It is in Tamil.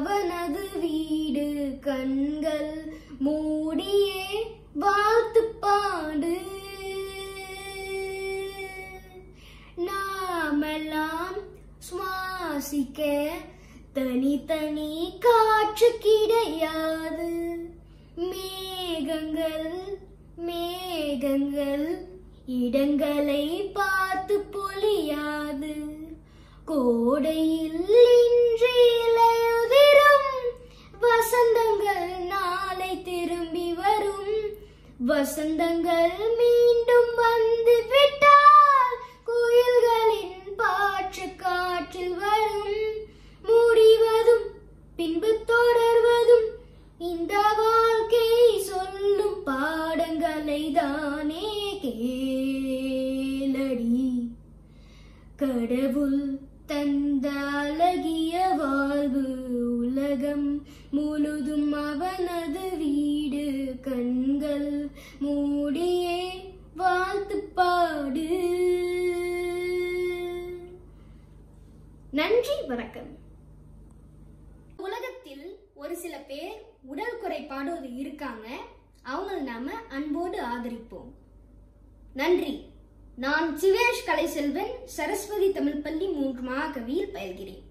அவனது வீடு கண்கள் மூடியே வாழ்த்து பாடு நாமெல்லாம் சுவாசிக்க தனித்தனி காற்று கிடையாது மேகங்கள் மேகங்கள் இடங்களை பார்த்து பொழியாது கோடையில் இன்று இலையுதிரும் வசந்தங்கள் நாளை திரும்பி வரும் வசந்தங்கள் மீண்டும் வந்து விட்டால் குயில்களின் பாற்று காற்றில் வரும் முடிவதும் பின்பு தொடர்வதும் இந்த வாழ்க்கை சொல்லும் பாடங்களை தானே கேளடி கடவுள் தந்த அழகிய வாழ்வு உலகம் முழுதும் அவனது வீடு கண்கள் மூடியே வாழ்த்து பாடு நன்றி வணக்கம் உலகத்தில் ஒரு சில பேர் உடல் குறைபாடு இருக்காங்க அவங்கள நாம அன்போடு ஆதரிப்போம் நன்றி நான் சிவேஷ் கலைசெல்வன் சரஸ்வதி தமிழ் பள்ளி மூன்று மகாகவியில் பயில்கிறேன்